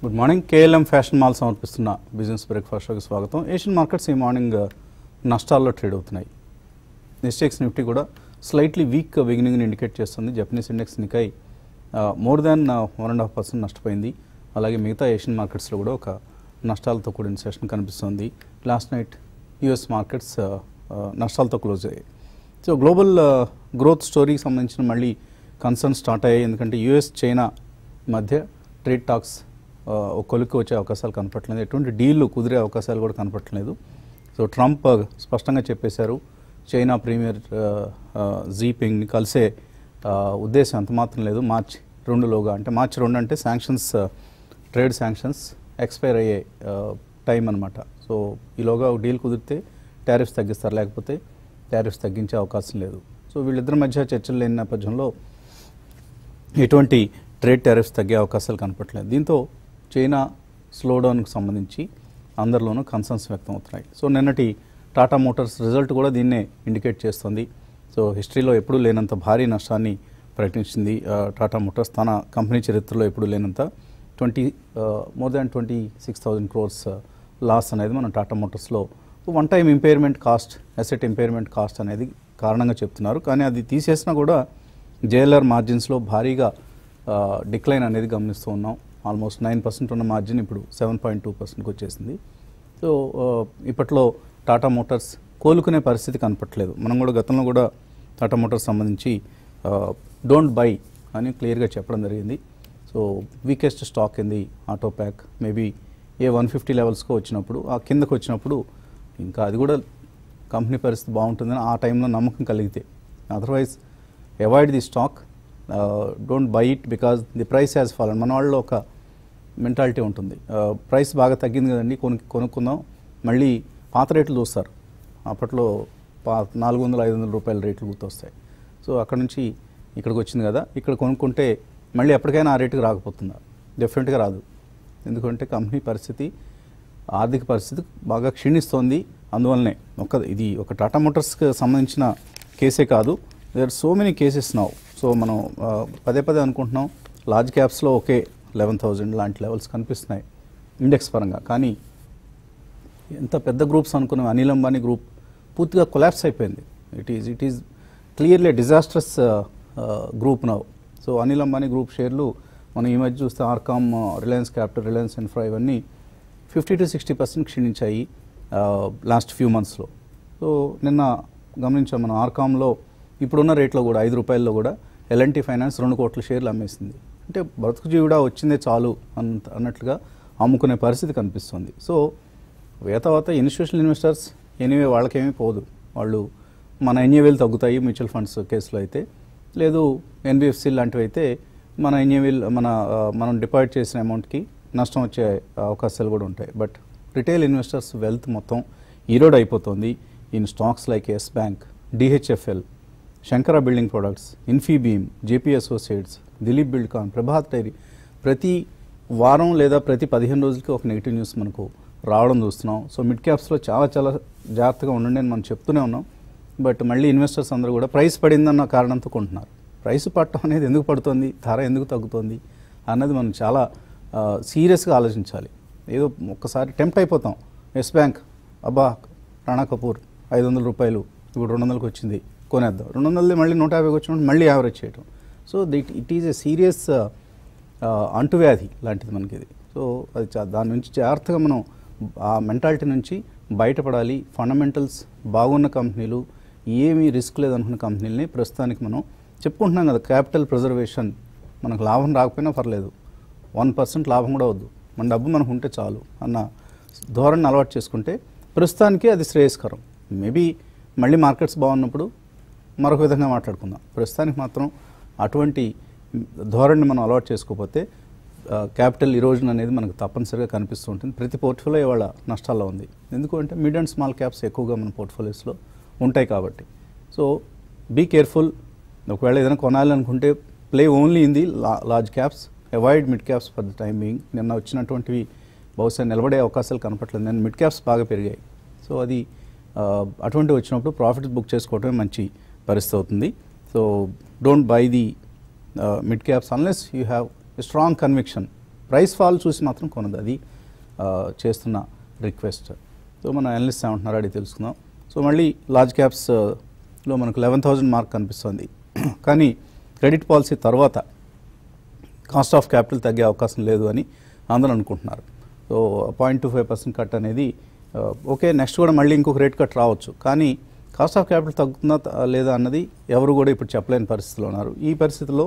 Good morning KLM fashion mall సమర్పిస్తున్న business breakfast షోకి స్వాగతం ఏషియన్ మార్కెట్స్ ఈ మార్నింగ్ uh, నష్టాల్లో ట్రేడ్ అవుతున్నాయి ఎస్టెక్స్ నిఫ్టీ కూడా స్లైట్లీ వీక్ బిగినింగ్ని ఇండికేట్ చేస్తుంది Japanese index Nikkei more than one and half percent నష్టపోయింది అలాగే మిగతా ఏషియన్ మార్కెట్స్లో కూడా ఒక నష్టాలతో కూడిన సెషన్ కనిపిస్తుంది లాస్ట్ నైట్ యుఎస్ మార్కెట్స్ నష్టాలతో క్లోజ్ అయ్యాయి సో గ్లోబల్ గ్రోత్ స్టోరీకి సంబంధించిన మళ్ళీ కన్సర్న్ స్టార్ట్ అయ్యాయి ఎందుకంటే యుఎస్ చైనా మధ్య ట్రేడ్ టాక్స్ ఒక కొలిక్కి వచ్చే అవకాశాలు కనపట్లేదు ఎటువంటి డీళ్లు కుదిరే అవకాశాలు కూడా కనపట్లేదు సో ట్రంప్ uh, స్పష్టంగా చెప్పేశారు చైనా ప్రీమియర్ జీపింగ్ని కలిసే uh, ఉద్దేశం అంత మాత్రం లేదు మార్చ్ రెండులోగా అంటే మార్చ్ రెండు అంటే శాంక్షన్స్ ట్రేడ్ శాంక్షన్స్ ఎక్స్పైర్ అయ్యే టైం అనమాట సో ఈలోగా ఒక డీల్ కుదిరితే టారిఫ్స్ తగ్గిస్తారు లేకపోతే టారిఫ్స్ తగ్గించే అవకాశం లేదు సో వీళ్ళిద్దరి మధ్య చర్చలు లేని నేపథ్యంలో ఎటువంటి ట్రేడ్ టారిఫ్స్ తగ్గే అవకాశాలు కనపట్లేదు దీంతో చైనా స్లోడౌన్కి సంబంధించి అందరిలోనూ కన్సర్న్స్ వ్యక్తం అవుతున్నాయి సో నిన్నటి టాటా మోటార్స్ రిజల్ట్ కూడా దీన్నే ఇండికేట్ చేస్తుంది సో హిస్టరీలో ఎప్పుడూ లేనంత భారీ నష్టాన్ని ప్రకటించింది ఆ, టాటా మోటార్స్ తన కంపెనీ చరిత్రలో ఎప్పుడూ లేనంత twenty more than twenty six thousand crores loss అనేది మనం టాటా మోటార్స్లో one time impairment cost asset impairment cost అనేది కారణంగా చెప్తున్నారు కానీ అది తీసేసినా కూడా జేఎల్ఆర్ మార్జిన్స్లో భారీగా డిక్లైన్ అనేది గమనిస్తూ ఉన్నాం ఆల్మోస్ట్ నైన్ పర్సెంట్ ఉన్న మార్జిన్ ఇప్పుడు సెవెన్ పాయింట్ టూ పర్సెంట్కి వచ్చేసింది సో ఆ, ఇప్పట్లో టాటా మోటార్స్ కోలుకునే పరిస్థితి కనపట్లేదు మనం కూడా గతంలో కూడా టాటా మోటార్స్ సంబంధించి డోంట్ బై అని క్లియర్గా చెప్పడం జరిగింది so weakest stock in auto pack maybe a one fifty లెవెల్స్కో వచ్చినప్పుడు ఆ కిందకు వచ్చినప్పుడు ఇంకా అది కూడా కంపెనీ పరిస్థితి బాగుంటుందని ఆ టైంలో నమ్మకం కలిగితే otherwise avoid the stock don't buy it because the price has fallen మన వాళ్ళలో ఒక మెంటాలిటీ ఉంటుంది ప్రైస్ బాగా తగ్గింది కదండి కొను కొనుక్కుందాం మళ్ళీ పాత రేట్లు చూస్తారు అప్పట్లో పా నాలుగు వందల ఐదు వందల రూపాయల రేట్లు గుర్తొస్తాయి సో అక్కడ నుంచి ఇక్కడికి వచ్చింది కదా ఇక్కడ కొనుక్కుంటే మళ్ళీ ఎప్పటికైనా ఆ రేటుకి రాకపోతుందా డెఫినెట్గా రాదు ఎందుకంటే కంపెనీ పరిస్థితి ఆర్థిక పరిస్థితి బాగా క్షీణిస్తోంది అందువల్లనే ఒక ఇది ఒక టాటా మోటార్స్కి సంబంధించిన కేసే కాదు there so many cases now so మనం ఆ, పదే పదే అనుకుంటున్నాం లార్జ్ క్యాప్స్లో ఒకే లెవెన్ థౌజండ్ లాంటి లెవెల్స్ కనిపిస్తున్నాయి ఇండెక్స్ పరంగా కానీ ఎంత పెద్ద గ్రూప్స్ అనుకున్న అనిల్ అంబానీ గ్రూప్ పూర్తిగా కొలాప్స్ అయిపోయింది it is it is clearly disastrous group now so Anil Ambani group షేర్లు మనం ఈ మధ్య చూస్తే RCom Reliance Capital Reliance Infra ఇవన్నీ ఫిఫ్టీ టు సిక్స్టీ పర్సెంట్ క్షీణించాయి లాస్ట్ ఫ్యూ మంత్స్లో సో నిన్న గమనించాం మనం ఆర్కామ్లో ఇప్పుడున్న రేట్లో కూడా ఐదు రూపాయల్లో కూడా ఎల్ఎన్టీ ఫైనాన్స్ రెండు కోట్ల షేర్లు అమ్మేసింది అంటే బ్రతుకు జీవుడా వచ్చిందే చాలు అంత అన్నట్లుగా అమ్ముకునే పరిస్థితి కనిపిస్తుంది సో ఏ తర్వాత ఇన్స్టిట్యూషనల్ ఇన్వెస్టర్స్ ఎనీవే వాళ్ళకేమీ పోదు వాళ్ళు మన ఎన్ఏవీలు తగ్గుతాయి మ్యూచువల్ ఫండ్స్ కేసులో అయితే లేదు ఎన్బిఎఫ్సి లాంటివి అయితే మన ఎన్ఏవీల్ మన ఆ, మనం డిపాజిట్ చేసిన అమౌంట్కి నష్టం వచ్చే అవకాశాలు కూడా ఉంటాయి బట్ రిటైల్ ఇన్వెస్టర్స్ వెల్త్ మొత్తం ఈరోడ్ అయిపోతుంది in stocks like Yes Bank DHFL Shankara building products Infibeam JP associates Dilip Buildcon Prabhat dairy ప్రతి వారం లేదా ప్రతి పదిహేను రోజులకి ఒక నెగిటివ్ న్యూస్ మనకు రావడం చూస్తున్నాం సో మిడ్ క్యాప్స్లో చాలా చాలా జాగ్రత్తగా ఉండండి అని మనం చెప్తూనే ఉన్నాం బట్ మళ్ళీ ఇన్వెస్టర్స్ అందరూ కూడా ప్రైస్ పడిందన్న కారణంతో కొంటున్నారు ప్రైస్ పడటం అనేది ఎందుకు పడుతుంది ధర ఎందుకు తగ్గుతుంది అన్నది మనం చాలా సీరియస్గా ఆలోచించాలి ఏదో ఒక్కసారి టెంప్ట్ అయిపోతాం ఎస్ బ్యాంక్ అబ్బా రాణా కపూర్ ఐదు వందల రూపాయలు ఇప్పుడు రెండు వందలకి వచ్చింది కొనేద్దాం రెండు వందలది మళ్ళీ నూట యాభైకి వచ్చినప్పుడు మళ్ళీ యావరేజ్ చేయటం so that it is a serious అంటువ్యాధి లాంటిది మనకి ఇది సో అది చా- దాని నుంచి జాగ్రత్తగా మనం ఆ మెంటాలిటీ నుంచి బయటపడాలి ఫండమెంటల్స్ బాగున్న కంపెనీలు ఏమీ రిస్క్ లేదనుకున్న కంపెనీలని ప్రస్తుతానికి మనం చెప్పుకుంటున్నాం కదా క్యాపిటల్ ప్రిజర్వేషన్ మనకు లాభం రాకపోయినా పర్లేదు వన్ పర్సెంట్ లాభం కూడా వద్దు మన డబ్బు మనకు ఉంటే చాలు అన్న ధోరణి అలవాటు చేసుకుంటే ప్రస్తుతానికి అది శ్రేయస్కరం మేబీ మళ్ళీ మార్కెట్స్ బాగున్నప్పుడు మరొక విధంగా మాట్లాడుకుందాం ప్రస్తుతానికి మాత్రం అటువంటి ధోరణిని మనం అలవాటు చేసుకోకపోతే క్యాపిటల్ ఇరోజన్ అనేది మనకు తప్పనిసరిగా కనిపిస్తూ ఉంటుంది ప్రతి పోర్ట్ఫోలియో ఇవాళ నష్టాల్లో ఉంది ఎందుకు అంటే మిడ్ అండ్ స్మాల్ క్యాప్స్ ఎక్కువగా మన పోర్ట్ఫోలియోస్లో ఉంటాయి కాబట్టి సో బీ కేర్ఫుల్ ఒకవేళ ఏదైనా కొనాలనుకుంటే play only in the large caps avoid mid caps for the time being నిన్న వచ్చినటువంటివి బహుశా నిలబడే అవకాశాలు కనపట్లేదు నేను మిడ్ క్యాప్స్ బాగా పెరిగాయి సో అది ఆ, అటువంటి వచ్చినప్పుడు ప్రాఫిట్ బుక్ చేసుకోవడమే మంచి పరిస్థితి అవుతుంది so don't buy the mid caps unless you have strong conviction price fall చూసి మాత్రం కొనదు అది ఆ, చేస్తున్న రిక్వెస్ట్ సో మనం అనలిస్ట్ ఏమంటున్నారో అడిగి తెలుసుకుందాం సో మళ్ళీ లార్జ్ క్యాప్స్లో మనకు లెవెన్ థౌజండ్ మార్క్ కనిపిస్తుంది కానీ క్రెడిట్ పాలసీ తర్వాత కాస్ట్ ఆఫ్ క్యాపిటల్ తగ్గే అవకాశం లేదు అని అందరూ అనుకుంటున్నారు so point two five percent cut అనేది ఆ, ఓకే నెక్స్ట్ కూడా మళ్ళీ ఇంకొక రేట్ కట్ రావచ్చు కానీ కాస్ట్ ఆఫ్ క్యాపిటల్ తగ్గుతుందా త- లేదా అన్నది ఎవరు కూడా ఇప్పుడు చెప్పలేని పరిస్థితిలో ఉన్నారు ఈ పరిస్థితిలో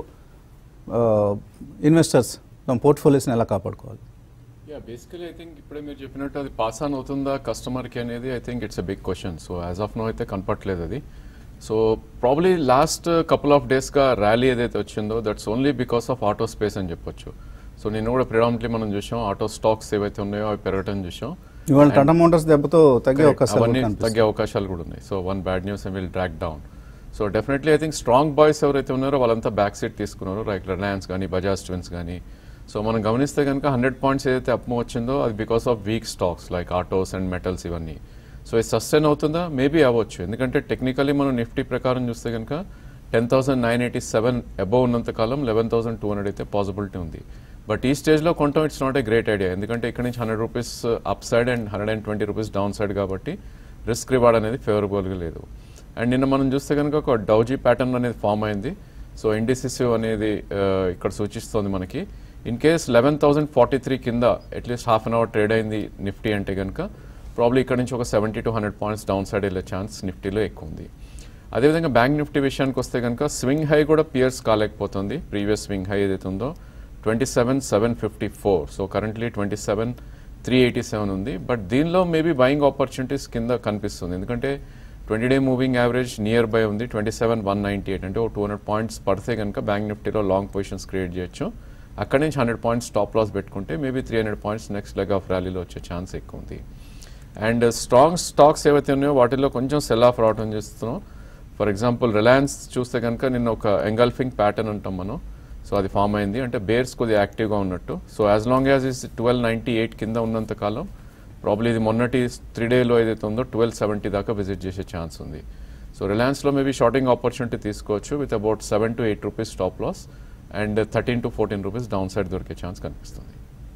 ఇన్వెస్టర్స్ తమ పోర్ట్ఫోలియోస్ని ఎలా కాపాడుకోవాలి యా బేసికలీ ఐ థింక్ ఇప్పుడే మీరు చెప్పినట్టు అది పాస్ ఆన్ అవుతుందా కస్టమర్కి అనేది I think it's a big question so as of now అయితే కనపట్లేదు అది so probably last couple of డేస్గా ర్యాలీ ఏదైతే వచ్చిందో that's only because of auto space అని చెప్పొచ్చు సో నేను కూడా ప్రిడామినెంట్లీ మనం చూసాం ఆటో స్టాక్స్ ఏవైతే ఉన్నాయో అవి పెరగటం చూసాం ఇవాళ టాటా మోటార్స్ దెబ్బతో తగ్గే Correct. అవకాశాలు అవన్నీ కూడా కనిపిస్తున్నాయి. తగ్గే అవకాశాలు కూడా ఉన్నాయి so one bad news and will drag down so definitely I think strong boys ఎవరైతే ఉన్నారో వాళ్ళంతా బ్యాక్ సీట్ తీసుకున్నారు లైక్ రిలయన్స్ కానీ బజాజ్ ట్విన్స్ కానీ సో మనం గమనిస్తే కనుక హండ్రెడ్ పాయింట్స్ ఏదైతే అప్ వచ్చిందో అది because of weak stocks like autos and metals ఇవన్నీ సో ఇది సస్టైన్ అవుతుందా మేబీ అవ్వచ్చు ఎందుకంటే టెక్నికలీ మనం నిఫ్టీ ప్రకారం చూస్తే కనుక ten thousand nine eighty seven above ఉన్నంత కాలం లెవెన్ థౌసండ్ టూ హండ్రెడ్ అయితే పాసిబిలిటీ ఉంది బట్ ఈ స్టేజ్లో కొంటాం it's not a great idea ఎందుకంటే ఇక్కడ నుంచి hundred rupees upside and hundred and twenty rupees downside కాబట్టి రిస్క్ రివార్డ్ అనేది ఫేవరబుల్గా లేదు అండ్ నిన్న మనం చూస్తే కనుక ఒక డౌజీ ప్యాటర్న్ అనేది ఫామ్ అయింది సో ఇండిసిసివ్ అనేది ఆ, ఇక్కడ సూచిస్తోంది మనకి in case eleven thousand forty three కింద at least half an hour trade అయింది నిఫ్టీ అంటే కనుక ప్రాబ్లీ ఇక్కడ నుంచి ఒక seventy to hundred points downside వెళ్ళే ఛాన్స్ నిఫ్టీలో ఎక్కువ ఉంది అదేవిధంగా బ్యాంక్ నిఫ్టీ విషయానికి వస్తే కనుక స్వింగ్ హై కూడా పియర్స్ కాలేకపోతుంది ప్రీవియస్ స్వింగ్ హై ఏదైతే ఉందో twenty seven seven fifty four so currently twenty seven three eighty seven ఉంది బట్ దీనిలో మేబీ బయింగ్ ఆపర్చునిటీస్ కింద కనిపిస్తుంది ఎందుకంటే twenty day moving average nearby ఉంది twenty seven one ninety eight అంటే ఒక టూ హండ్రెడ్ పాయింట్స్ పడితే కనుక బ్యాంక్ నిఫ్టీలో లాంగ్ పొజిషన్స్ క్రియేట్ చేయొచ్చు అక్కడి నుంచి హండ్రెడ్ పాయింట్స్ స్టాప్ లాస్ పెట్టుకుంటే maybe three hundred points next leg of ర్యాలీలో వచ్చే ఛాన్స్ ఎక్కువ ఉంది అండ్ స్ట్రాంగ్ స్టాక్స్ ఏవైతే ఉన్నాయో వాటిల్లో కొంచెం సెల్ ఆఫ్ రావడం చేస్తున్నాం ఫర్ ఎగ్జాంపుల్ రిలయన్స్ చూస్తే కనుక నిన్న ఒక ఎంగల్ఫింగ్ ప్యాటర్న్ అంటాం మనం సో అది ఫామ్ అయింది అంటే బేర్స్ కొద్దిగా యాక్టివ్గా ఉన్నట్టు so as long as is twelve ninety eight కింద ఉన్నంత కాలం ప్రాబ్లీ ఇది మొన్నటి త్రీ డేలో ఏదైతే ఉందో ట్వెల్వ్ సెవెంటీ దాకా విజిట్ చేసే ఛాన్స్ ఉంది సో రిలయన్స్లో మేబీ షార్టింగ్ ఆపర్చునిటీ తీసుకోవచ్చు with about seven to eight rupees stop loss and thirteen to fourteen rupees downside దొరికే ఛాన్స్ కనిపిస్తుంది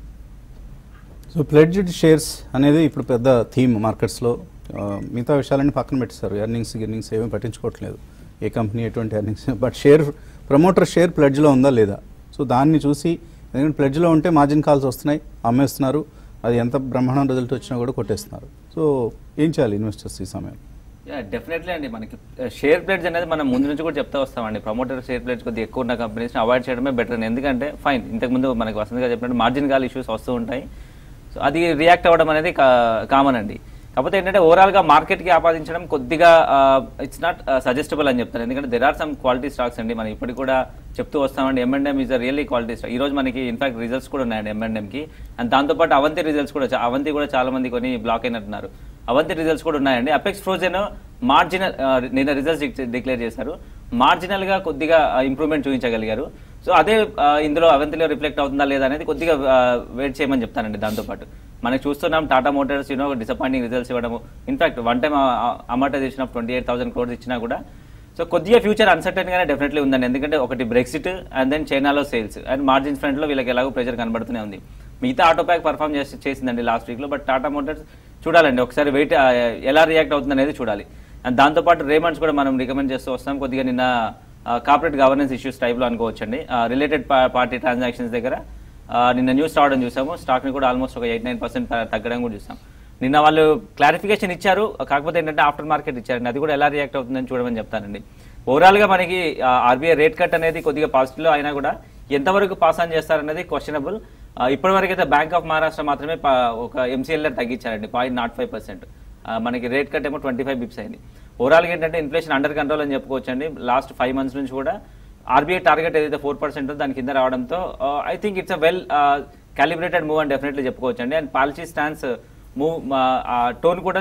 సో ప్లెడ్జ్డ్ షేర్స్ అనేది ఇప్పుడు పెద్ద థీమ్ మార్కెట్స్లో ఆ, మిగతా విషయాలన్నీ పక్కన పెట్టేశారు ఎర్నింగ్స్ గిర్నింగ్స్ ఏమీ పట్టించుకోవట్లేదు ఏ కంపెనీ ఎటువంటి earnings but share promoter share ప్లెడ్జ్లో ఉందా లేదా సో దాన్ని చూసి ఎందుకంటే ప్లెడ్జ్లో ఉంటే మార్జిన్ కాల్స్ వస్తున్నాయి అమ్మేస్తున్నారు అది ఎంత బ్రహ్మాండం రిజల్ట్ వచ్చినా కూడా కొట్టేస్తున్నారు సో ఏం చేయాలి ఇన్వెస్టర్స్ ఈ సమయం యా డెఫినెట్లీ అండి మనకి షేర్ ప్లేట్స్ అనేది మనం ముందు నుంచి కూడా చెప్తా వస్తామండి ప్రమోటర్ షేర్ ప్లేట్స్ కొద్దిగా ఎక్కువ ఉన్న కంపెనీస్ని అవాయిడ్ చేయడమే బెటర్ అండి ఎందుకంటే ఫైన్ ఇంతకుముందు మనకి వసంత్ గారు చెప్పినట్టు మార్జిన్ కాల్ ఇష్యూస్ వస్తూ ఉంటాయి సో అది రియాక్ట్ అవ్వడం అనేది కామన్ అండి కాకపోతే ఏంటంటే ఓవరాల్గా మార్కెట్కి ఆపాదించడం కొద్దిగా ఇట్స్ నాట్ సజెస్టబుల్ అని చెప్తాను ఎందుకంటే there are some quality stocks అండి మనం ఇప్పటికి కూడా చెప్తూ వస్తామండి M and M is a really quality stock ఈ రోజు మనకి ఇన్ఫాక్ట్ రిజల్ట్స్ కూడా ఉన్నాయండి ఎంఎండ్ఎంకి అండ్ దాంతోపాటు అవంతి రిజల్ట్స్ కూడా చా- అవంతి కూడా చాలా మంది కొని బ్లాక్ అయినట్టున్నారు అవంతి రిజల్ట్స్ కూడా ఉన్నాయండి అపెక్స్ ఫ్రోజన్ మార్జినల్ నిన్న రిజల్ట్స్ డిక్లేర్ చేశారు మార్జినల్ గా కొద్దిగా ఇంప్రూవ్మెంట్ చూపించగలిగారు సో అదే ఆ, ఇందులో అవంతిలో రిఫ్లెక్ట్ అవుతుందా లేదా అనేది కొద్దిగా వెయిట్ చేయమని చెప్తానండి దాంతోపాటు మనకి చూస్తున్నాం Tata Motors you know disappointing results ఇవ్వడము in fact one time amortization of twenty eight thousand crores ఇచ్చినా కూడా సో కొద్దిగా ఫ్యూచర్ అన్సర్టన్ గానే డెఫినెట్లీ ఉందండి ఎందుకంటే ఒకటి బ్రెక్సిట్ అండ్ దెన్ చైనాలో సేల్స్ అండ్ మార్జిన్స్ ఫ్రంట్ లో వీళ్ళకి ఎలాగో ప్రెషర్ కనబడుతూనే ఉంది మిగతా ఆటో ప్యాక్ పర్ఫామ్ చేసి చేసిందండి లాస్ట్ వీక్ లో బట్ టాటా మోటార్స్ చూడాలండి ఒకసారి వెయిట్ ఎలా రియాక్ట్ అవుతుంది అనేది చూడాలి అండ్ దాంతోపాటు రేమండ్స్ కూడా మనం రికమెండ్ చేస్తూ వస్తాం కొద్దిగా నిన్న కార్పొరేట్ గవర్నెన్స్ ఇష్యూస్ టైప్లో అనుకోవచ్చండి రిలేటెడ్ పార్టీ ట్రాన్సాక్షన్స్ దగ్గర ఆ, నిన్న న్యూస్ రావడం చూసాము స్టాక్ని కూడా ఆల్మోస్ట్ ఒక ఎయిట్ నైన్ పర్సెంట్ తగ్గడం కూడా చూసాం నిన్న వాళ్ళు క్లారిఫికేషన్ ఇచ్చారు కాకపోతే ఏంటంటే ఆఫ్టర్ మార్కెట్ ఇచ్చారండి అది కూడా ఎలా రియాక్ట్ అవుతుందని చూడమని చెప్తానండి ఓవరాల్ గా మనకి ఆర్బీఐ రేట్ కట్ అనేది కొద్దిగా పాజిటివ్ లో అయినా కూడా ఎంతవరకు పాస్ ఆన్ చేస్తారనేది క్వశ్చనబుల్ ఇప్పటివరకు అయితే బ్యాంక్ ఆఫ్ మహారాష్ట్ర మాత్రమే పా- ఒక ఎంసీఎల్ఆర్ తగ్గించారండి పాయింట్ నాట్ ఫైవ్ పర్సెంట్ మనకి రేట్ కట్ ఏమో ట్వంటీ ఫైవ్ బిప్స్ అయింది ఓవరాల్గా ఏంటంటే ఇన్ఫ్లేషన్ అండర్ కంట్రోల్ అని చెప్పుకోవచ్చండి లాస్ట్ ఫైవ్ మంత్స్ నుంచి కూడా ఆర్బీఐ టార్గెట్ ఏదైతే ఫోర్ పర్సెంట్ దాని కింద రావడంతో I think it's a well calibrated move అని డెఫినెట్లీ చెప్పుకోవచ్చండి and policy stance move tone కూడా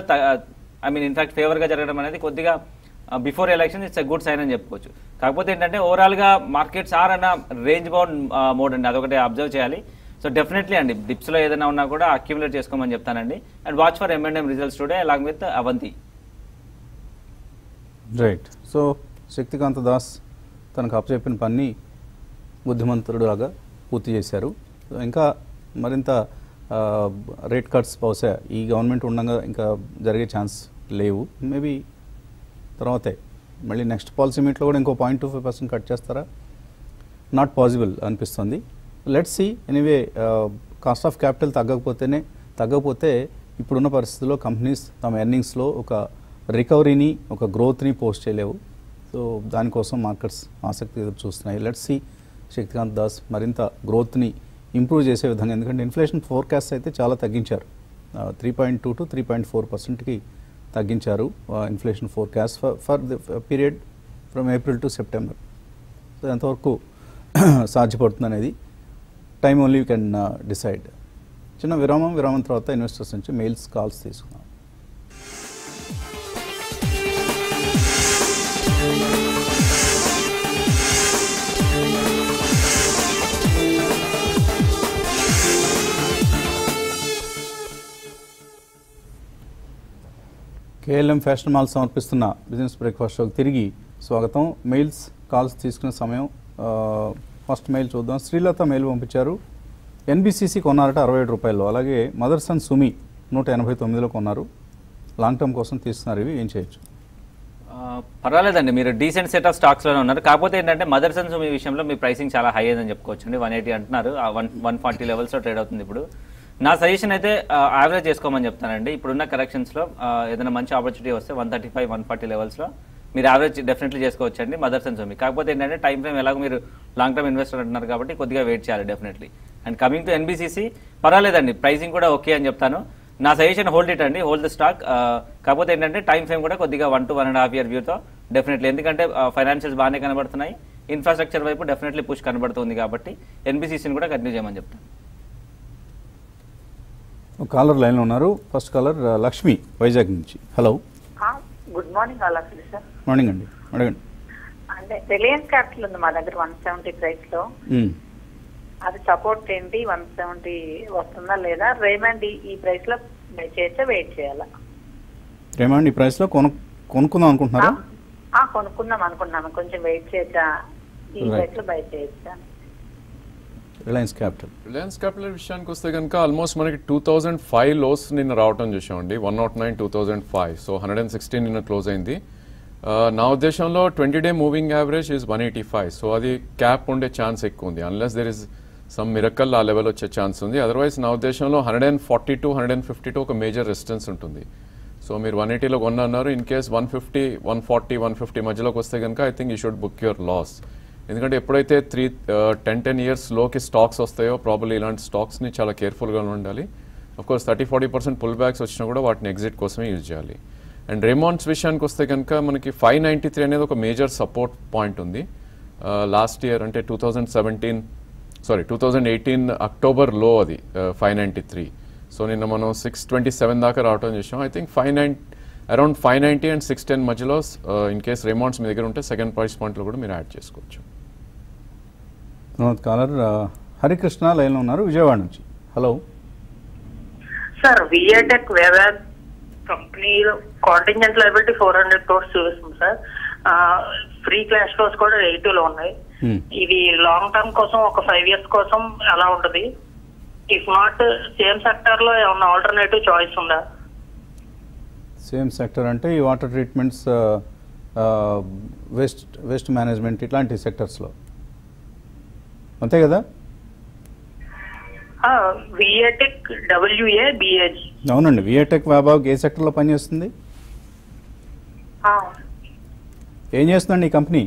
ఐ మీన్ ఇన్ఫాక్ట్ ఫేవర్గా జరగడం అనేది కొద్దిగా before election it's a good sign అని చెప్పుకోవచ్చు కాకపోతే ఏంటంటే ఓవరాల్గా మార్కెట్స్ ఆర్ అన్న రేంజ్ బౌండ్ మోడ్ అండి అదొకటి అబ్జర్వ్ చేయాలి సో డెఫినెట్లీ అండి డిప్స్లో ఏదైనా ఉన్నా కూడా అక్యుములేట్ చేసుకోమని చెప్తానండి and watch for M and M results today along with Avanti right so Shaktikanta Das తనకు అప్పచెప్పిన పని బుద్ధిమంతుడులాగా పూర్తి చేశారు సో ఇంకా మరింత రేట్ కట్స్ బహుశా ఈ గవర్నమెంట్ ఉండగా ఇంకా జరిగే ఛాన్స్ లేవు మేబీ తర్వాతే మళ్ళీ నెక్స్ట్ పాలసీ మీట్లో కూడా ఇంకో point two five percent cut చేస్తారా నాట్ పాసిబుల్ అనిపిస్తుంది let see anyway cost of capital తగ్గకపోతేనే తగ్గకపోతే ఇప్పుడున్న పరిస్థితుల్లో కంపెనీస్ తమ ఎర్నింగ్స్లో ఒక రికవరీని ఒక గ్రోత్ని పోస్ట్ చేయలేవు సో దానికోసం మార్కెట్స్ ఆసక్తి ఎదురు చూస్తున్నాయి లెట్ సి శక్తికాంత్ దాస్ మరింత గ్రోత్ని ఇంప్రూవ్ చేసే విధంగా ఎందుకంటే ఇన్ఫ్లేషన్ ఫోర్కాస్ట్ అయితే చాలా తగ్గించారు three point two to three point four పర్సెంట్కి తగ్గించారు inflation forecast for for the period from April to September so ఎంతవరకు సాధ్యపడుతుంది అనేది time only you can decide చిన్న విరామం విరామం తర్వాత ఇన్వెస్టర్స్ నుంచి మెయిల్స్ కాల్స్ తీసుకుందాం కేఎల్ఎం ఫ్యాషన్ మాల్ సమర్పిస్తున్న బిజినెస్ బ్రేక్ఫాస్ట్ షోకి తిరిగి స్వాగతం మెయిల్స్ కాల్స్ తీసుకునే సమయం ఆ, ఫస్ట్ మెయిల్ చూద్దాం శ్రీలత మెయిల్ పంపించారు ఎన్బిసిసి కొన్నారట అరవై ఏడు రూపాయలు అలాగే మదర్స్ అండ్ సుమి నూట ఎనభై తొమ్మిదిలో కొన్నారు లాంగ్ టర్మ్ కోసం తీస్తున్నారు ఇవి ఏం చేయొచ్చు ఆ, పర్వాలేదండి మీరు డీసెంట్ సెట్ ఆఫ్ స్టాక్స్ లోనే ఉన్నారు కాకపోతే ఏంటంటే మదర్స్ అండ్ మీ విషయంలో మీ ప్రైసింగ్ చాలా హై అని చెప్పుకోవచ్చు అండి వన్ ఎయిటీ అంటున్నారు వన్ వన్ ఫార్టీ లెవెల్స్ లో ట్రేడ్ అవుతుంది ఇప్పుడు నా సజెషన్ అయితే యావరేజ్ చేసుకోమని చెప్తానండి ఇప్పుడున్న కరెక్షన్స్ లో ఆ, ఏదైనా మంచి ఆపర్చునిటీ వస్తే one thirty five one forty levels లో మీరు యావరేజ్ డెఫినెట్లీ చేసుకోవచ్చు అండి మదర్స్ అండ్ సుమి కాకపోతే ఏంటంటే టైం ఫ్రేమ్ ఎలాగో మీరు లాంగ్ టర్మ్ ఇన్వెస్టర్ అంటున్నారు కాబట్టి కొద్దిగా వెయిట్ చేయాలి definitely and coming to NBCC పర్వాలేదండి ప్రైసింగ్ కూడా ఓకే అని చెప్తాను నా సజెషన్ హోల్డ్ ఇట్ అండి హోల్డ్ ద స్టాక్ కాకపోతే ఏంటంటే టైం ఫ్రేమ్ కూడా కొద్దిగా one to one and half year వ్యూతో డెఫినెట్లీ ఎందుకంటే ఫైనాన్షియల్స్ బాగానే కనబడుతున్నాయి ఇన్ఫ్రాస్ట్రక్చర్ వైపు డెఫినెట్లీ పుష్ కనబడుతుంది కాబట్టి ఎన్బిసిసిని కూడా కంటిన్యూ చేయమని చెప్తాను ఒక కాలర్ లైన్లో ఉన్నారు ఫస్ట్ కాలర్ ఆ, లక్ష్మి వైజాగ్ నుంచి hello good morning all of you sir morning అండి అడగండి అంటే రిలయన్స్ క్యాపిటల్ ఉంది మా దగ్గర వన్ సెవెంటీ ప్రైస్ లో మ్మ్. అది సపోర్ట్ ఏంటి వన్ సెవెంటీ వస్తుందా లేదా రేమండ్ ఈ- ఈ ప్రైస్ లో బై చేయొచ్చా వెయిట్ చేయాలా రేమండ్ ఈ ప్రైస్లో కొను కొనుక్కుందాం అనుకుంటున్నారా ఆ, కొనుక్కుందాం అనుకున్నాను కొంచెం వెయిట్ చేయొచ్చా ఈ Right. ప్రైస్ లో బై చేయొచ్చా రిలయన్స్ క్యాపిటల్ రిలయన్స్ క్యాపిటల్ విషయానికి వస్తే కనుక ఆల్మోస్ట్ మనకి టూ థౌజండ్ ఫైవ్ లోస్ నిన్న రావటం చూసామండి one naught nine two thousand five so hundred and sixteen నిన్న క్లోజ్ అయింది ఆ, నా ఉద్దేశంలో twenty day moving average is one eighty five so అది క్యాప్ ఉండే ఛాన్స్ ఎక్కువ ఉంది unless there is some miracle ఆ లెవెల్ వచ్చే ఛాన్స్ ఉంది అదర్వైజ్ నా ఉద్దేశంలో hundred and forty to hundred and fifty to ఒక మేజర్ రెసిస్టెన్స్ ఉంటుంది సో మీరు వన్ ఎయిటీలో కొన్నారు in case one fifty one forty one fifty మధ్యలోకి వస్తే కనుక I think you should book your loss ఎందుకంటే ఎప్పుడైతే త్రీ టెన్ టెన్ ఇయర్స్ లోకి స్టాక్స్ వస్తాయో ప్రాబ్లీ ఇలాంటి స్టాక్స్ని చాలా కేర్ఫుల్గా ఉండాలి of course thirty forty percent pull backs వచ్చినా కూడా వాటిని ఎగ్జిట్ కోసమే యూజ్ చేయాలి అండ్ రేమాండ్స్ విషయానికి వస్తే కనుక మనకి ఫైవ్ నైంటీ త్రీ అనేది ఒక మేజర్ సపోర్ట్ పాయింట్ ఉంది లాస్ట్ ఇయర్ అంటే two thousand seventeen sorry two thousand eighteen October లో అది ఫైవ్ నైంటీ త్రీ సో నిన్న మనం సిక్స్ ట్వంటీ సెవెన్ దాకా రావటం చేసాం I think five nine around five ninety and six ten మధ్యలో ఇన్ కేస్ రేమాండ్స్ మీ దగ్గర ఉంటే సెకండ్ ప్రైస్ పాయింట్లో కూడా మీరు యాడ్ చేసుకోవచ్చు తర్వాత కాలర్ ఆ, హరికృష్ణ లైన్లో ఉన్నారు విజయవాడ నుంచి హలో సార్ విఏటెక్ వేదాంత్ కంపెనీలో contingent liability four hundred crores చూపిస్తుంది సార్ ఫ్రీ క్లాష్ ఫ్లోస్ కూడా ఎయిటీలో ఉన్నాయి Hmm. ఇది లాంగ్ టర్మ్ కోసం ఒక ఫైవ్ ఇయర్స్ కోసం ఎలా ఉంటది ఇఫ్ నాట్ సేమ్ సెక్టర్ లో ఏమన్నా ఆల్టర్నేటివ్ చాయిస్ ఉందా సేమ్ సెక్టర్ అంటే ఈ water treatments waste waste management ఇట్లాంటి సెక్టర్స్లో అంతే కదా విఏటెక్ డబ్ల్యూఏ బిఏజీ అవునండి విఏటెక్ వ్యాబాగ్ ఏ సెక్టర్లో పనిచేస్తుంది ఏం చేస్తుందండి ఈ కంపెనీ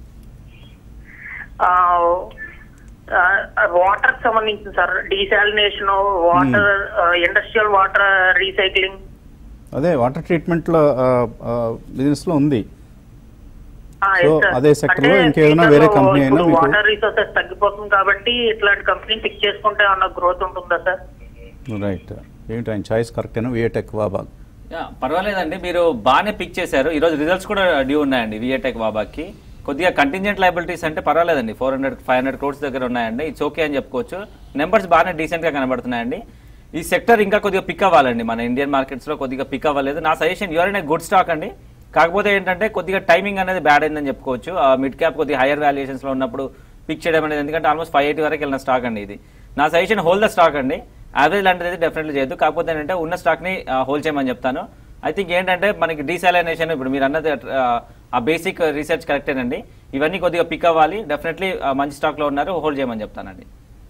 వాటర్ సంబంధించింది sir desalination water industrial water recycling అదే వాటర్ ట్రీట్మెంట్లో బిజినెస్లో ఉంది So, అదే sector లో ఇంకేదైనా వేరే company అయినా మీకు- వాటర్ రిసోర్సెస్ తగ్గిపోతుంది కాబట్టి ఇట్లాంటి కంపెనీ పిక్ చేసుకుంటే అన్న గ్రోత్ ఉంటుందా సార్ రైట్ ఏంటి ఆయన చాయిస్ కరెక్టేనా విఏటెక్ వ్యాబాగ్ యా, పర్వాలేదండి మీరు బాగానే పిక్ చేశారు ఈరోజు రిజల్ట్స్ కూడా డ్యూ ఉన్నాయండి విఏటెక్ వాబాకి కొద్దిగా కంటింజెంట్ లైబిలిటీస్ అంటే పర్వాలేదండి four hundred five hundred crores దగ్గర ఉన్నాయండి ఇట్స్ ఓకే అని చెప్పుకోవచ్చు నెంబర్స్ బాగానే డీసెంట్గా కనబడుతున్నాయండి ఈ సెక్టర్ ఇంకా కొద్దిగా పిక్ అవ్వాలండి మన ఇండియన్ మార్కెట్స్లో కొద్దిగా పిక్ అవ్వలేదు నా suggestion you are in good stock అండి కాకపోతే ఏంటంటే కొద్దిగా టైమింగ్ అనేది బ్యాడ్ అయిందని చెప్పుకోవచ్చు మిడ్ క్యాప్ కొద్దిగా హైయర్ వాల్యుయేషన్స్లో ఉన్నప్పుడు పిక్ చేయడం అనేది ఎందుకంటే ఆల్మోస్ట్ ఫైవ్ ఎయిటీ వరకు వెళ్ళిన స్టాక్ అండి ఇది నా సజెషన్ హోల్డ్ ద స్టాక్ అండి యావరేజ్ లాంటిది అయితే డెఫినెట్లీ చేయొద్దు కాకపోతే ఏంటంటే ఉన్న స్టాక్ని హోల్డ్ చేయమని చెప్తాను ఐ థింక్ ఏంటంటే మనకి డీసాలైనేషన్ ఇప్పుడు మీరు అన్నది ఆ, ఆ బేసిక్ రీసెర్చ్ కరెక్టేనండి ఇవన్నీ కొద్దిగా పిక్ అవ్వాలి డెఫినెట్లీ మంచి స్టాక్లో ఉన్నారు హోల్డ్ చేయమని చెప్తానండి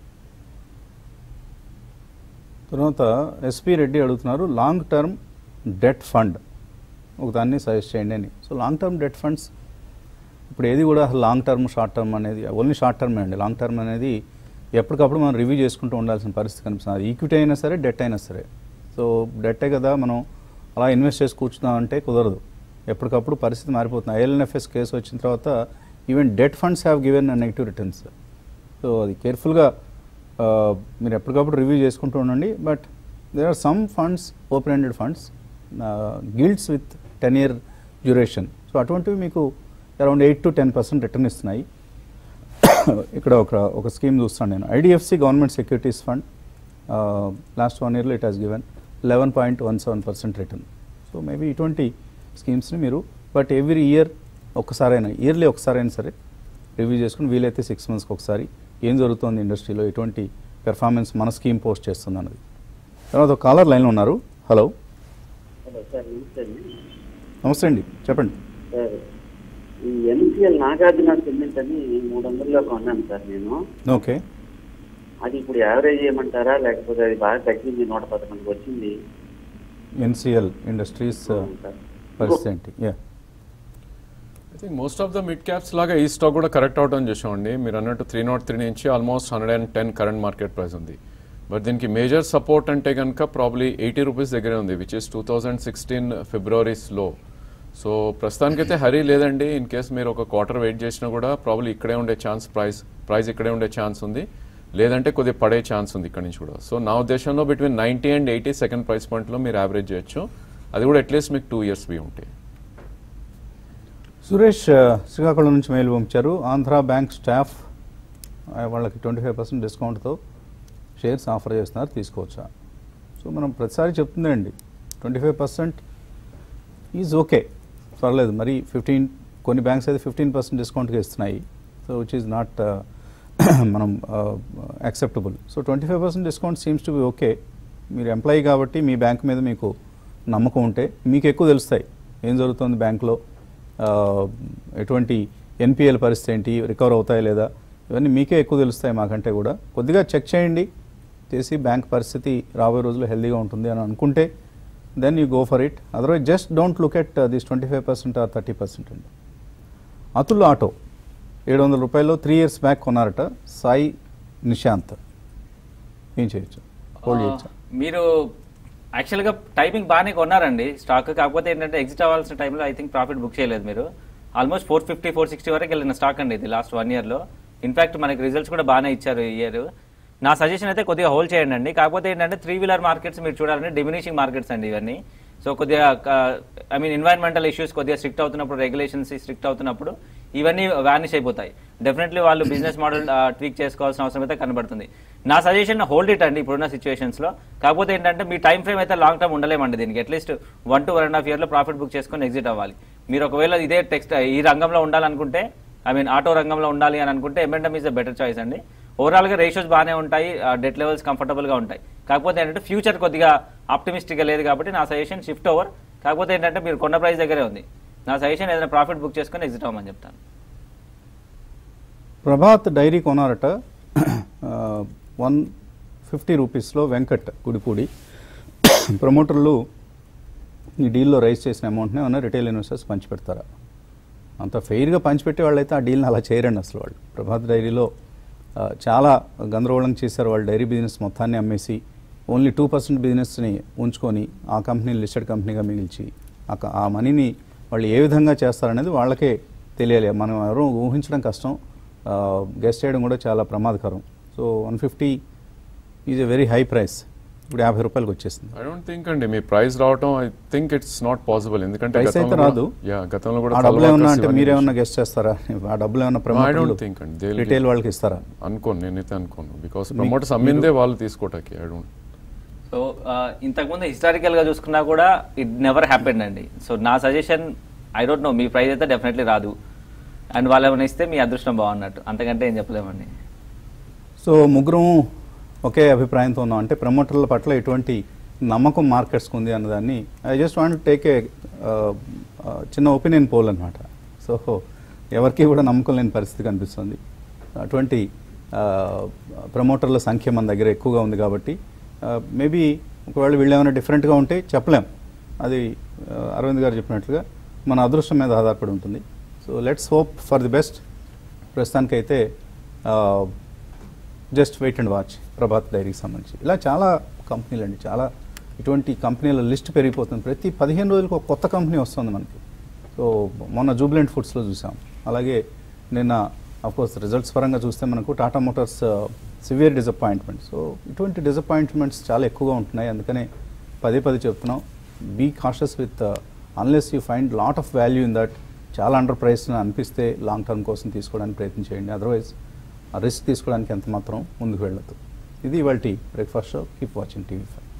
తర్వాత ఎస్పి రెడ్డి అడుగుతున్నారు లాంగ్ టర్మ్ డెట్ ఫండ్ ఒక దాన్ని సజెస్ట్ చేయండి అని so long term debt funds ఇప్పుడు ఏది కూడా లాంగ్ టర్మ్ షార్ట్ టర్మ్ అనేది ఓన్లీ షార్ట్ టర్మ్ అండి లాంగ్ టర్మ్ అనేది ఎప్పటికప్పుడు మనం రివ్యూ చేసుకుంటూ ఉండాల్సిన పరిస్థితి కనిపిస్తుంది అది ఈక్విటీ అయినా సరే డెట్ అయినా సరే సో డెట్టే కదా మనం అలా ఇన్వెస్ట్ చేసి కూర్చున్నాం అంటే కుదరదు ఎప్పటికప్పుడు పరిస్థితి మారిపోతుంది ఐఎల్ఎన్ఎఫ్ఎస్ కేసు వచ్చిన తర్వాత even debt funds have given negative returns so అది కేర్ఫుల్గా మీరు ఎప్పటికప్పుడు రివ్యూ చేసుకుంటూ ఉండండి but there are some funds open ended funds gilts with ten year duration so అటువంటివి మీకు around eight to ten percent return ఇస్తున్నాయి ఇక్కడ ఒక ఒక స్కీమ్ చూస్తాను నేను IDFC government securities fund last one ఇయర్లో it has given eleven point one seven percent return so maybe ఇటువంటి స్కీమ్స్ని మీరు బట్ ఎవ్రీ ఇయర్ ఒక్కసారైనా ఇయర్లీ ఒకసారైనా సరే రివ్యూ చేసుకుని వీలైతే సిక్స్ మంత్స్కి ఒకసారి ఏం జరుగుతోంది ఇండస్ట్రీలో ఎటువంటి పెర్ఫార్మెన్స్ మన స్కీమ్ పోస్ట్ చేస్తుంది అన్నది తర్వాత ఒక కాలర్ లైన్లో ఉన్నారు హలో హలో సార్ నమస్తే అండి నమస్తే అండి చెప్పండి సార్ ఈ ఎన్సిఎల్ నాగార్జున సిమెంట్ అని మూడు వందల్లో కొన్నాను సార్ నేను ఓకే అది ఇప్పుడు యావరేజ్ చేయమంటారా లేకపోతే అది బాగా తగ్గింది నూట పదకొండుకి వచ్చింది ఎన్సిఎల్ ఇండస్ట్రీస్ అవును సార్. పరిస్థితి ఏంటి yeah I think most of the mid caps లాగా ఈ స్టాక్ కూడా కరెక్ట్ అవడం చూసామండి మీరు అన్నట్టు త్రీ నాట్ త్రీ నుంచి almost hundred and ten current market price ఉంది బట్ దీనికి మేజర్ సపోర్ట్ అంటే కనుక ప్రాబ్లీ ఎయిటీ రూపీస్ దగ్గరే ఉంది which is two thousand sixteen ఫిబ్రవరీస్లో సో ప్రస్తుతానికైతే హరీ లేదండి ఇన్ కేస్ మీరు ఒక క్వార్టర్ వెయిట్ చేసినా కూడా ప్రాబ్లీ ఇక్కడే ఉండే ఛాన్స్ ప్రైస్ ప్రైస్ ఇక్కడే ఉండే ఛాన్స్ ఉంది లేదంటే కొద్దిగా పడే ఛాన్స్ ఉంది ఇక్కడ నుంచి కూడా సో నా ఉద్దేశంలో between ninety and eighty second price పాయింట్లో మీరు యావరేజ్ చేయొచ్చు అది కూడా అట్లీస్ట్ మీకు టూ ఇయర్స్ బి ఉంటాయి సురేష్ ఆ, శ్రీకాకుళం నుంచి మెయిల్ పంపించారు ఆంధ్ర బ్యాంక్ స్టాఫ్ ఆ, వాళ్ళకి ట్వంటీ ఫైవ్ పర్సెంట్ డిస్కౌంట్తో షేర్స్ ఆఫర్ చేస్తున్నారు తీసుకోవచ్చా సో మనం ప్రతిసారి చెప్తుందండి twenty five percent is okay పర్లేదు మరి ఫిఫ్టీన్ కొన్ని బ్యాంక్స్ అయితే ఫిఫ్టీన్ పర్సెంట్ డిస్కౌంట్కి ఇస్తున్నాయి సో విచ్ ఈజ్ నాట్ మనం acceptable so twenty five percent discount seems to be okay మీరు ఎంప్లాయీ కాబట్టి మీ బ్యాంక్ మీద మీకు నమ్మకం ఉంటే మీకు ఎక్కువ తెలుస్తాయి ఏం జరుగుతుంది బ్యాంక్లో ఆ, ఎటువంటి ఎన్పిఎల్ పరిస్థితి ఏంటి రికవర్ అవుతాయి లేదా ఇవన్నీ మీకే ఎక్కువ తెలుస్తాయి మాకంటే కూడా కొద్దిగా చెక్ చేయండి చేసి బ్యాంక్ పరిస్థితి రాబోయే రోజుల్లో హెల్దీగా ఉంటుంది అని అనుకుంటే then you go for it otherwise just don't look at this twenty five percent or thirty percent అండి అతుల్ ఆటో ఏడు వందల రూపాయల్లో త్రీ ఇయర్స్ బ్యాక్ కొన్నారట సాయి నిశాంత్ ఏం చేయొచ్చు హోల్డ్ చేయొచ్చా మీరు యాక్చువల్గా టైమింగ్ బాగానే కొన్నారండి స్టాక్ కాకపోతే ఏంటంటే ఎగ్జిట్ అవ్వాల్సిన టైంలో ఐ థింక్ ప్రాఫిట్ బుక్ చేయలేదు మీరు almost four fifty four sixty వరకు వెళ్ళిన స్టాక్ అండి ఇది లాస్ట్ వన్ ఇయర్లో ఇన్ఫాక్ట్ మనకి రిజల్ట్స్ కూడా బాగానే ఇచ్చారు ఈ ఇయర్ నా సజెషన్ అయితే కొద్దిగా హోల్డ్ చేయండి అండి కాకపోతే ఏంటంటే త్రీ వీలర్ మార్కెట్స్ మీరు చూడాలంటే డిమినిషింగ్ మార్కెట్స్ అండి ఇవన్నీ సో కొద్దిగా ఐ మీన్ ఎన్వైరన్మెంటల్ ఇష్యూస్ కొద్దిగా స్ట్రిక్ట్ అవుతున్నప్పుడు రెగ్యులేషన్స్ స్ట్రిక్ట్ అవుతున్నప్పుడు ఇవన్నీ వానిష్ అయిపోతాయి డెఫినెట్లీ వాళ్ళు బిజినెస్ మోడల్ ట్వీక్ చేసుకోవాల్సిన అవసరం అయితే కనబడుతుంది నా సజెషన్ హోల్డ్ ఇట్ అండి ఇప్పుడున్న సిచ్యువేషన్స్ లో కాకపోతే ఏంటంటే మీ టైం ఫ్రేమ్ అయితే లాంగ్ టర్మ్ ఉండలేమండి దీనికి at least one to one and half year లో ప్రాఫిట్ బుక్ చేసుకొని ఎగ్జిట్ అవ్వాలి మీరు ఒకవేళ ఇదే టెక్స్ట్ ఈ రంగంలో ఉండాలనుకుంటే ఐ మీన్ ఆటో రంగంలో ఉండాలి అని అనుకుంటే M and M is the better choice అండి ఓవరాల్ గా రేషియోస్ బాగానే ఉంటాయి డెట్ లెవెల్స్ కంఫర్టబుల్ గా ఉంటాయి కాకపోతే ఏంటంటే ఫ్యూచర్ కొద్దిగా ఆప్టిమిస్టిక్ గా లేదు కాబట్టి నా సజెషన్ షిఫ్ట్ ఓవర్ కాకపోతే ఏంటంటే మీరు కొన్న ప్రైస్ దగ్గరే ఉంది నా సజెషన్ ఏదైనా ప్రాఫిట్ బుక్ చేసుకొని ఎగ్జిట్ అవ్వమని చెప్తాను ప్రభాత్ డైరీ కొన్నారట వన్ ఫిఫ్టీ రూపీస్లో వెంకట్ గుడిపూడి ప్రమోటర్లు ఈ డీల్లో రైజ్ చేసిన అమౌంట్ని ఏమన్నా రిటైల్ ఇన్వెస్టర్స్ పంచిపెడతారా అంత ఫెయిర్గా పంచిపెట్టే వాళ్ళైతే ఆ డీల్ని అలా చేయరండి అసలు వాళ్ళు ప్రభాత్ డైరీలో ఆ, చాలా గందరగోళం చేశారు వాళ్ళు డైరీ బిజినెస్ మొత్తాన్ని అమ్మేసి ఓన్లీ టూ పర్సెంట్ బిజినెస్ని ఉంచుకొని ఆ కంపెనీని లిస్టెడ్ కంపెనీగా మిగిల్చి ఆ క- ఆ మనీని వాళ్ళు ఏ విధంగా చేస్తారనేది వాళ్ళకే తెలియాలి మనం ఎవరూ ఊహించడం కష్టం గెస్ట్ చేయడం కూడా చాలా ప్రమాదకరం so one fifty is a very high price ఇప్పుడు యాభై రూపాయలకి వచ్చేసింది ఐ డోంట్ థింక్ అండి మీ ప్రైస్ రావటం I think it's not possible ఎందుకంటే Price అయితే రాదు. యా గతంలో కూడా ఆ చాలా డబ్బులు ఏమన్నా workers అంటే ఇవన్నీ మీరేమన్నా గెస్ట్ చేస్తారా ఆ డబ్బులు ఏమన్నా I don't think అండి. They'll రిటైల్ give- వాళ్ళకి ఇస్తారా అనుకోను నేనైతే అనుకోను బికాస్ ప్రమోటర్స్ అమ్మిందే వాళ్ళు తీసుకోవటానికి ఐ డోంట్ సో ఇంతకుముందు హిస్టారికల్ గా చూసుకున్నా కూడా ఇట్ నెవర్ హ్యాపెండ్ అండి సో నా సజెషన్ ఐ డోంట్ నో మీ ప్రైస్ అయితే డెఫినెట్లీ రాదు అండ్ వాళ్ళు ఏమైనా ఇస్తే మీ అదృష్టం బాగున్నట్టు అంతకంటే ఏం చెప్పలేమండి సో ముగ్గురం ఒకే అభిప్రాయంతో ఉన్నాం అంటే ప్రమోటర్ల పట్ల ఎటువంటి నమ్మకం మార్కెట్స్కి ఉంది అన్నదాన్ని I just want take a చిన్న ఒపీనియన్ పోల్ అనమాట సో ఎవరికి కూడా నమ్మకం లేని పరిస్థితి కనిపిస్తుంది అటువంటి ప్రమోటర్ల సంఖ్య మన దగ్గర ఎక్కువగా ఉంది కాబట్టి మేబీ ఒకవేళ వీళ్ళు ఏమైనా డిఫరెంట్గా ఉంటే చెప్పలేం అది ఆ, అరవింద్ గారు చెప్పినట్లుగా మన అదృష్టం మీద ఆధారపడి ఉంటుంది so let's hope for the best ప్రస్తుతానికైతే just wait and watch Prabhat డైరీకి సంబంధించి ఇలా చాలా కంపెనీలు అండి చాలా ఇటువంటి కంపెనీల లిస్ట్ పెరిగిపోతుంది ప్రతి పదిహేను రోజులకు ఒక కొత్త కంపెనీ వస్తుంది మనకి సో మొన్న జూబ్లెంట్ ఫుడ్స్లో చూసాం అలాగే నిన్న కోర్స్ రిజల్ట్స్ పరంగా చూస్తే మనకు Tata Motors severe disappointment so ఇటువంటి డిసప్పాయింట్మెంట్స్ చాలా ఎక్కువగా ఉంటున్నాయి అందుకనే పదే పదే చెప్తున్నాం be cautious with unless you find lot of value in that చాలా అండర్ ప్రైస్ అనిపిస్తే లాంగ్ టర్మ్ కోసం తీసుకోవడానికి ప్రయత్నం చేయండి అదర్వైజ్ ఆ రిస్క్ తీసుకోవడానికి ఎంత మాత్రం ముందుకు వెళ్ళదు ఇది ఇవాళ breakfast show keep watching TV five